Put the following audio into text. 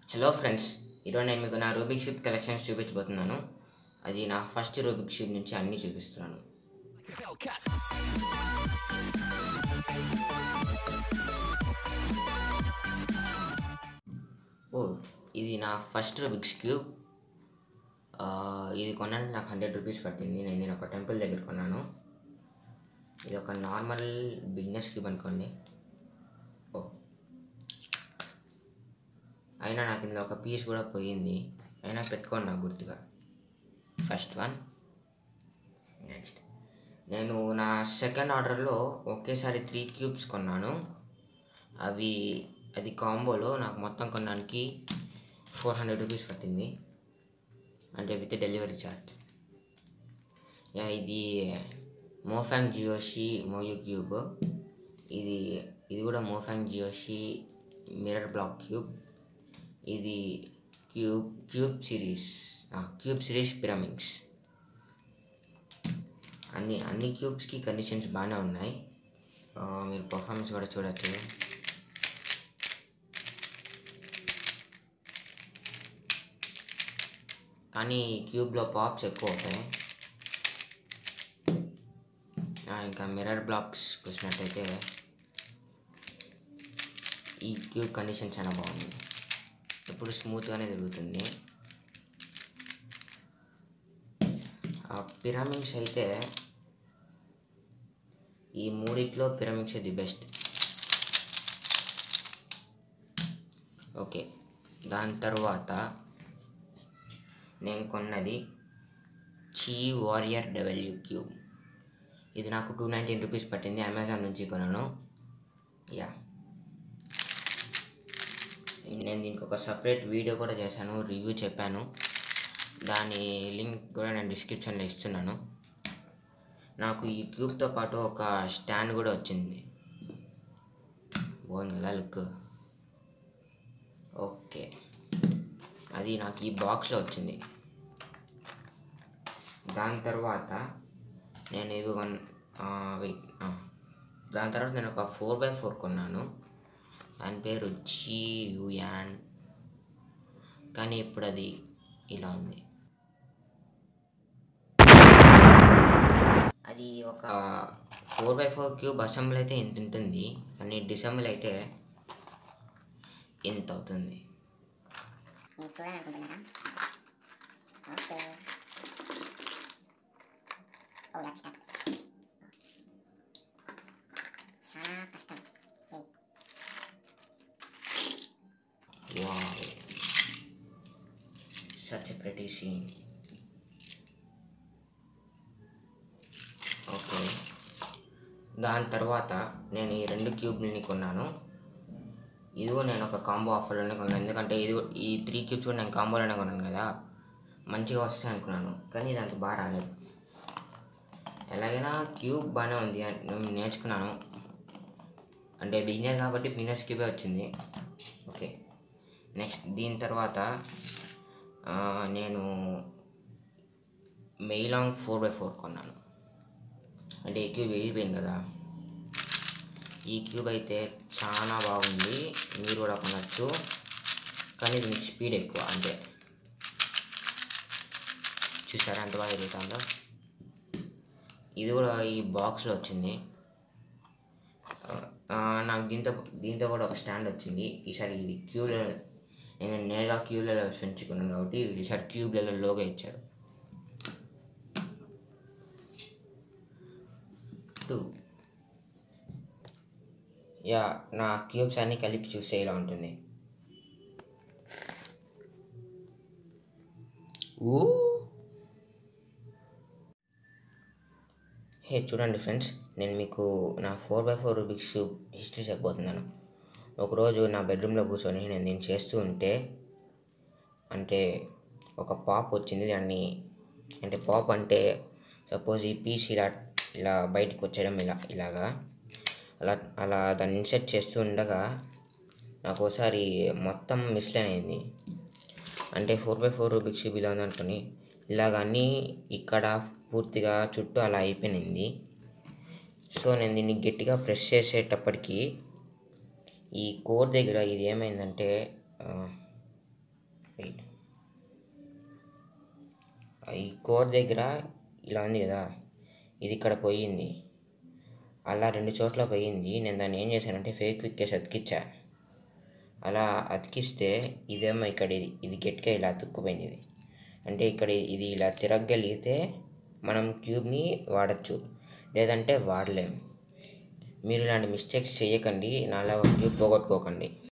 Hello friends ఈరోజు నేను మీకు నా రూబిక్ షిప్ కలెక్షన్స్ చూపించబోతున్నాను అది నా ఫస్ట్ రూబిక్ షిప్ నుంచి అన్నీ చూపిస్తున్నాను ఓ ఇది నా ఫస్ట్ రూబిక్స్ క్యూబ్ ఆ, ఇది కొనడానికి నాకు హండ్రెడ్ రూపీస్ పట్టింది నేను నేను ఒక టెంపుల్ దగ్గర కొన్నాను ఇది ఒక నార్మల్ బిజినెస్ క్యూబ్ అనుకోండి ఓ అయినా నాకు ఇందులో ఒక పీస్ కూడా పోయింది అయినా పెట్టుకోండి నాకు గుర్తుగా ఫస్ట్ వన్ నెక్స్ట్ నేను నా సెకండ్ ఆర్డర్లో ఒకేసారి త్రీ క్యూబ్స్ కొన్నాను అవి అది కాంబోలో నాకు మొత్తం కొనడానికి ఫోర్ హండ్రెడ్ రూపీస్ పట్టింది అంటే విత్ డెలివరీ ఛార్జ్ యా ఇది మోఫాంగ్ జియోషి మోయు క్యూబ్ ఇది ఇది కూడా MoFang JiaoShi mirror block cube ఇది cube cube series cube series pyramids అన్ని అన్ని క్యూబ్స్కి కండిషన్స్ బాగానే ఉన్నాయి ఆ, మీరు పర్ఫార్మెన్స్ కూడా చూడొచ్చు కానీ ఈ క్యూబ్లో పాప్స్ ఎక్కువ అవుతాయి ఆ, ఇంకా మిర్రర్ బ్లాక్స్కి వచ్చినట్టయితే ఈ క్యూబ్ కండిషన్ చాలా బాగుంది ఎప్పుడు స్మూత్గానే తిరుగుతుంది పిరమిడ్స్ అయితే ఈ మూడిట్లో పిరమిడ్స్ ది బెస్ట్ ఓకే దాని తర్వాత నేను కొన్నది చీ వారియర్ డబ్ల్యూ క్యూబ్ ఇది నాకు టూ నైంటీన్ రూపీస్ పట్టింది అమెజాన్ నుంచి కొన్నాను యా నేను దీనికి ఒక సపరేట్ వీడియో కూడా చేశాను రివ్యూ చెప్పాను దాని లింక్ కూడా నేను డిస్క్రిప్షన్లో ఇస్తున్నాను నాకు ఈ క్యూబ్తో పాటు ఒక స్టాండ్ కూడా వచ్చింది బాగుంది కదా లుక్ ఓకే అది నాకు ఈ బాక్స్లో వచ్చింది దాని తర్వాత నేను ఇవి కొన్ వెయిట్ దాని తర్వాత నేను ఒక ఫోర్ బై ఫోర్ కొన్నాను దాని పేరు జీ యుయాన్ కానీ ఇప్పుడు అది ఇలా ఉంది అది ఒక four by four cube assembly అయితే ఇంత ఉంటుంది కానీ డిసెంబుల్ అయితే ఇంత అవుతుంది మీరు చూడాలనుకుంటున్నారా ఓకే ఓ దట్ స్టాప్ చాలా కష్టం ఏయ్, Wow. Such a pretty scene. Okay దాని తర్వాత నేను ఈ రెండు క్యూబ్ని కొన్నాను ఇదిగో నేను ఒక కాంబో ఆఫర్లోనే కొన్నాను ఎందుకంటే ఇది కూడా- ఈ త్రీ క్యూబ్స్ కూడా నేను కాంబోలోనే కొన్నాను కదా మంచిగా వస్తాయి అనుకున్నాను కానీ ఇది అంత బాగా రాలేదు ఎలాగైనా క్యూబ్ బాగానే ఉంది అని నేను నేర్చుకున్నాను అంటే బిగినర్ కాబట్టి బిగినర్స్ క్యూబే వచ్చింది ఓకే నెక్స్ట్ దీని తర్వాత ఆ, నేను మెయిలాంగ్ ఫోర్ బై ఫోర్ కొన్నాను అంటే ఈ క్యూబ్ విరిగిపోయింది కదా ఈ క్యూబ్ అయితే చాలా బాగుంది మీరు కూడా కొనచ్చు కానీ దీనికి స్పీడ్ ఎక్కువ అంతే చూసారా ఎంత బాగా తిరుగుతుందో ఇది కూడా ఈ బాక్స్లో వచ్చింది ఆ, నాకు దీంతో దీంతో కూడా ఒక స్టాండ్ వచ్చింది ఈసారి ఇది క్యూలో నేను నేరుగా క్యూలలో పెంచుకున్నాను కాబట్టి ఈసారి క్యూబ్లలో లోగా ఇచ్చారు టూ యా నా క్యూబ్స్ అన్నీ కలిపి చూస్తే ఇలా ఉంటుంది ఊ హే చూడండి ఫ్రెండ్స్ నేను మీకు నా four by four Rubik's cube history చెప్పబోతున్నాను ఒకరోజు నా బెడ్రూమ్లో కూర్చొని నేను దీన్ని చేస్తూ ఉంటే అంటే ఒక పాప్ వచ్చింది దాన్ని అంటే పాప్ అంటే సపోజ్ ఈ పీస్ ఇలా ఇలా బయటికి వచ్చేయడం ఇలా ఇలాగా అలా అలా దాన్ని ఇన్సెట్ చేస్తూ ఉండగా నాకు ఒకసారి మొత్తం మిస్లైన్ అయింది అంటే four by four Rubik's cube ఇలా ఉందనుకొని ఇలాగ అన్నీ ఇక్కడ పూర్తిగా చుట్టూ అలా అయిపోయింది సో నేను దీన్ని గట్టిగా ప్రెస్ చేసేటప్పటికి ఈ కోర్ దగ్గర ఇది ఏమైందంటే ఆ, వెయిట్ ఈ కోర్ దగ్గర ఇలా ఉంది కదా ఇది ఇక్కడ పోయింది అలా రెండు చోట్ల పోయింది నేను దాన్ని ఏం చేశానంటే ఫేక్ క్విక్ వేసి అతికిచ్చా అలా అతికిస్తే ఇదేమో ఇక్కడ ఇది ఇది గట్టిగా ఇలా అతుక్కుపోయింది ఇది అంటే ఇక్కడ ఇది ఇలా తిరగగలిగితే మనం క్యూబ్ని వాడచ్చు లేదంటే వాడలేం మీరు ఇలాంటి మిస్టేక్స్ చేయకండి నాలా క్యూబ్ పోగొట్టుకోకండి